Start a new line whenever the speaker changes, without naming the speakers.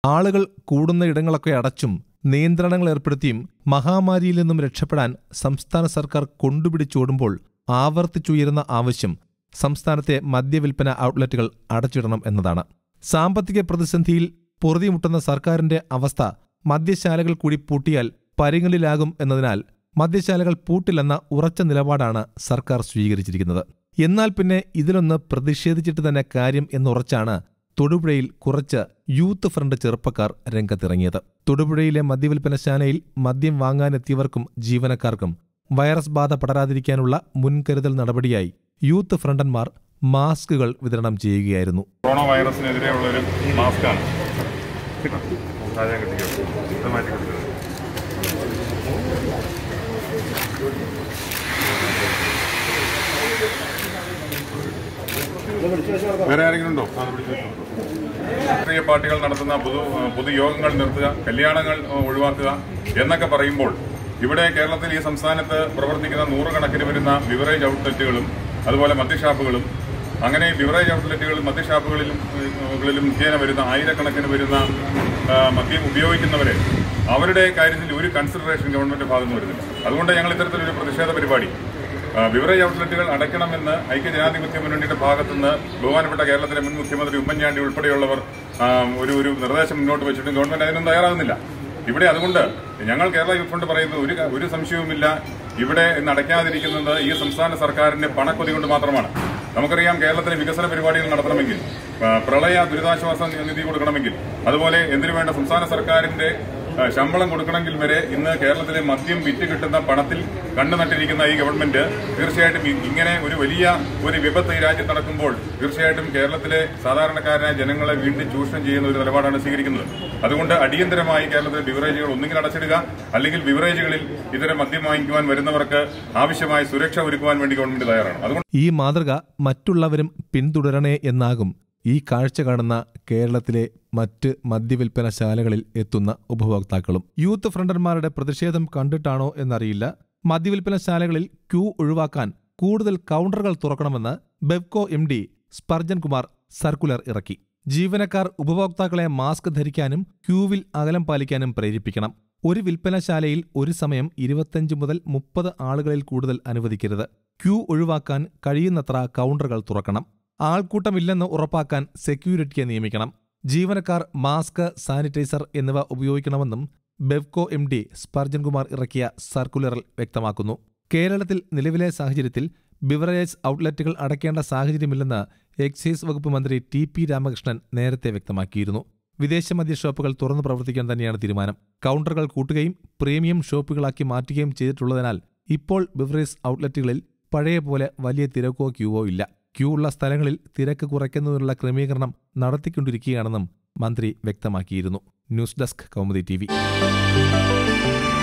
ആളുകൾ കൂടുന്ന ഇടങ്ങളൊക്കെ അടച്ചും നിയന്ത്രണങ്ങൾ ഏർപ്പെടുത്തിയും മഹാമാരിയിൽ നിന്നും രക്ഷപ്പെടാൻ സംസ്ഥാന സർക്കാർ കൊണ്ടുപിടിച്ചോടുമ്പോൾ ആവർത്തിച്ചുയരുന്ന ആവശ്യം സംസ്ഥാനത്തെ മദ്യവിൽപ്പന ഔട്ട്ലെറ്റുകൾ അടച്ചിടണം എന്നതാണ് സാമ്പത്തിക പ്രതിസന്ധിയിൽ പൊറുതിമുട്ടുന്ന സർക്കാരിന്റെ അവസ്ഥ മദ്യശാലകൾ കൂടി പൂട്ടിയാൽ പരിങ്ങളിലാകും എന്നതിനാൽ മദ്യശാലകൾ പൂട്ടില്ലെന്ന ഉറച്ച നിലപാടാണ് സർക്കാർ സ്വീകരിച്ചിരിക്കുന്നത് എന്നാൽ പിന്നെ ഇതിലൊന്ന് പ്രതിഷേധിച്ചിട്ട് തന്നെ കാര്യം എന്നുറച്ചാണ് തൊടുപുഴയിൽ കുറച്ച് യൂത്ത് ഫ്രണ്ട് ചെറുപ്പക്കാർ രംഗത്തിറങ്ങിയത് തൊടുപുഴയിലെ മദ്യവിൽപ്പനശാലയിൽ മദ്യം വാങ്ങാനെത്തിയവർക്കും ജീവനക്കാർക്കും വൈറസ് ബാധ പടരാതിരിക്കാനുള്ള മുൻകരുതൽ നടപടിയായി യൂത്ത് ഫ്രണ്ടന്മാർ മാസ്കുകൾ വിതരണം ചെയ്യുകയായിരുന്നു
കൊറോണ വൈറസിനെതിരെയുള്ള ഒരു മാസ്കാണ് താഴെ കിട്ടിയോ ഇത് മാറ്റി കൊടുത്തത് വേറെ ആരെങ്കിലും ഉണ്ടോ ആ, അത് പിടിച്ച് വെച്ചോ. രാഷ്ട്രീയ പാർട്ടികൾ നടത്തുന്ന പൊതു പൊതുയോഗങ്ങൾ നിർത്തുക കല്യാണങ്ങൾ ഏഹ്, ഒഴിവാക്കുക എന്നൊക്കെ പറയുമ്പോൾ ഇവിടെ കേരളത്തിൽ ഈ സംസ്ഥാനത്ത് പ്രവർത്തിക്കുന്ന നൂറുകണക്കിന് വരുന്ന ബിവറേജ് ഔട്ട്ലെറ്റുകളും അതുപോലെ മദ്യഷാപ്പുകളും അങ്ങനെ ബിവറേജ് ഔട്ട്ലെറ്റുകളും മദ്യഷാപ്പുകളിലും ഏഹ്, കളിലും മുഖേന വരുന്ന ആയിരക്കണക്കിന് വരുന്ന ആ, മദ്യം ഉപയോഗിക്കുന്നവരെ അവരുടെ കാര്യത്തിൽ ഒരു കൺസിഡറേഷൻ ഗവൺമെന്റ് ഭാഗത്ത് നിന്ന് വരുന്നില്ല അതുകൊണ്ട് ഞങ്ങൾ ഇത്തരത്തിലൊരു പ്രതിഷേധ പരിപാടി ആ, ബിവറേജ് ഔട്ട്ലെറ്റുകൾ അടയ്ക്കണമെന്ന് ഐക്യജനാധിപത്യ മുന്നണിയുടെ ഭാഗത്തുനിന്ന് ബഹുമാനപ്പെട്ട കേരളത്തിലെ മുൻ മുഖ്യമന്ത്രി ഉമ്മൻചാണ്ടി ഉൾപ്പെടെയുള്ളവർ ആ, ഒരു ഒരു നിർദ്ദേശം മുന്നോട്ട് വെച്ചിട്ടും ഗവൺമെന്റ് അതിനൊന്നും തയ്യാറാകുന്നില്ല ഇവിടെ അതുകൊണ്ട് ഞങ്ങൾ കേരള യൂത്ത് ഫണ്ട് പറയുന്നത് ഒരു ഒരു സംശയവുമില്ല ഇവിടെ ഇന്ന് അടയ്ക്കാതിരിക്കുന്നത് ഈ സംസ്ഥാന സർക്കാരിന്റെ പണക്കൊതി കൊണ്ട് മാത്രമാണ് നമുക്കറിയാം കേരളത്തിലെ വികസന പരിപാടികൾ നടത്തണമെങ്കിൽ ആ, പ്രളയ ദുരിതാശ്വാസ നിധി കൊടുക്കണമെങ്കിൽ അതുപോലെ എന്തിനു വേണ്ട സംസ്ഥാന സർക്കാരിന്റെ ആ, ശമ്പളം കൊടുക്കണമെങ്കിൽ വരെ ഇന്ന് കേരളത്തിലെ മദ്യം വിറ്റ് കിട്ടുന്ന പണത്തിൽ കണ്ണു നട്ടിരിക്കുന്ന ഈ ഗവൺമെന്റ് തീർച്ചയായിട്ടും ഇ- ഇങ്ങനെ ഒരു വലിയ ഒരു വിപത്ത് ഈ രാജ്യത്ത് നടക്കുമ്പോൾ തീർച്ചയായിട്ടും കേരളത്തിലെ സാധാരണക്കാരായ ജനങ്ങളെ വീണ്ടും ചൂഷണം ചെയ്യുന്ന ഒരു നിലപാടാണ് സ്വീകരിക്കുന്നത് അതുകൊണ്ട് അടിയന്തരമായി കേരളത്തിലെ ബിവറേജുകൾ ഒന്നുകിൽ അടച്ചിടുക അല്ലെങ്കിൽ ബിവറേജുകളിൽ ഇത്തരം മദ്യം വാങ്ങിക്കുവാൻ വരുന്നവർക്ക് ആവശ്യമായ സുരക്ഷ ഒരുക്കുവാൻ വേണ്ടി ഗവൺമെന്റ് തയ്യാറാണ് അതുകൊണ്ട്
ഈ മാതൃക മറ്റുള്ളവരും പിന്തുടരണേ എന്നാകും ഈ കാഴ്ച കാണുന്ന കേരളത്തിലെ മറ്റ് മദ്യവിൽപ്പനശാലകളിൽ എത്തുന്ന ഉപഭോക്താക്കളും യൂത്ത് ഫ്രണ്ടന്മാരുടെ പ്രതിഷേധം കണ്ടിട്ടാണോ എന്നറിയില്ല മദ്യവിൽപ്പനശാലകളിൽ ക്യൂ ഒഴിവാക്കാൻ കൂടുതൽ കൗണ്ടറുകൾ തുറക്കണമെന്ന് Bevco M D Sparjan Kumar circular ഇറക്കി ജീവനക്കാർ ഉപഭോക്താക്കളെ മാസ്ക് ധരിക്കാനും ക്യൂവിൽ അകലം പാലിക്കാനും പ്രേരിപ്പിക്കണം ഒരു വിൽപ്പനശാലയിൽ ഒരു സമയം ഇരുപത്തഞ്ച് മുതൽ മുപ്പത് ആളുകളിൽ കൂടുതൽ അനുവദിക്കരുത് ക്യൂ ഒഴിവാക്കാൻ കഴിയുന്നത്ര കൗണ്ടറുകൾ തുറക്കണം ആൾക്കൂട്ടമില്ലെന്ന് ഉറപ്പാക്കാൻ സെക്യൂരിറ്റിയെ നിയമിക്കണം ജീവനക്കാർ മാസ്ക് സാനിറ്റൈസർ എന്നിവ ഉപയോഗിക്കണമെന്നും ബെവ്കോ എം ഡി സ്പർജൻ കുമാർ ഇറക്കിയ സർക്കുലറിൽ വ്യക്തമാക്കുന്നു കേരളത്തിൽ നിലവിലെ സാഹചര്യത്തിൽ ബിവറേജ് ഔട്ട്ലെറ്റുകൾ അടയ്ക്കേണ്ട സാഹചര്യമില്ലെന്ന് എക്സൈസ് വകുപ്പ് മന്ത്രി ടി പി രാമകൃഷ്ണൻ നേരത്തെ വ്യക്തമാക്കിയിരുന്നു വിദേശ മദ്യ ഷോപ്പുകൾ തുറന്നു പ്രവർത്തിക്കാൻ തന്നെയാണ് തീരുമാനം കൗണ്ടറുകൾ കൂട്ടുകയും പ്രീമിയം ഷോപ്പുകളാക്കി മാറ്റുകയും ചെയ്തിട്ടുള്ളതിനാൽ ഇപ്പോൾ ബിവറേജ് ഔട്ട്ലെറ്റുകളിൽ പഴയ പോലെ വലിയ തിരക്കോ ക്യൂവോ ഇല്ല ക്യൂ ഉള്ള സ്ഥലങ്ങളിൽ തിരക്ക് കുറയ്ക്കുന്നതിനുള്ള ക്രമീകരണം നടത്തിക്കൊണ്ടിരിക്കുകയാണെന്നും മന്ത്രി വ്യക്തമാക്കിയിരുന്നു ന്യൂസ് ഡെസ്ക് കൗമുദി ടി